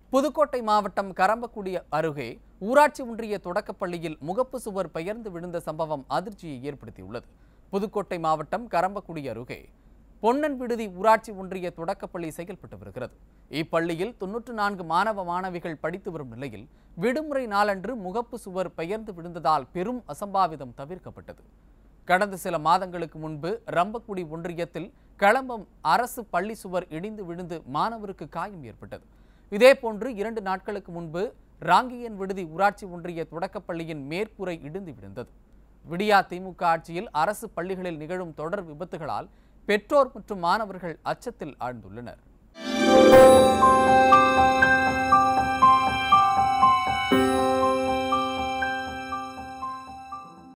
புதுக்கோட்டை மாவட்டம் கரம்பக்குடி அருகே ஊராட்சி ஒன்றிய தொடக்கப்பள்ளியில் முகப்பு சுவர் பெயர்ந்து விழுந்த சம்பவம் அதிர்ச்சியை ஏற்படுத்தியுள்ளது புதுக்கோட்டை மாவட்டம் கரம்பக்குடி அருகே பொன்னன் விடுதி ஊராட்சி ஒன்றிய தொடக்கப்பள்ளி செயல்பட்டு வருகிறது இப்பள்ளியில் தொன்னூற்று நான்கு மாணவ மாணவிகள் படித்து வரும் நிலையில் விடுமுறை நாளன்று முகப்பு சுவர் பெயர்ந்து விழுந்ததால் பெரும் அசம்பாவிதம் தவிர்க்கப்பட்டது கடந்த சில மாதங்களுக்கு முன்பு ரம்பக்குடி ஒன்றியத்தில் களம்பம் அரசு பள்ளி சுவர் இடிந்து விழுந்து மாணவருக்கு காயம் ஏற்பட்டது இதேபோன்று இரண்டு நாட்களுக்கு முன்பு ராங்கியன் விடுதி ஊராட்சி ஒன்றிய தொடக்கப்பள்ளியின் மேற்கூரை இடிந்து விழுந்தது விடியா திமுக ஆட்சியில் அரசு பள்ளிகளில் நிகழும் தொடர் விபத்துகளால் பெற்றோர் மற்றும் மாணவர்கள் அச்சத்தில் ஆழ்ந்துள்ளனர்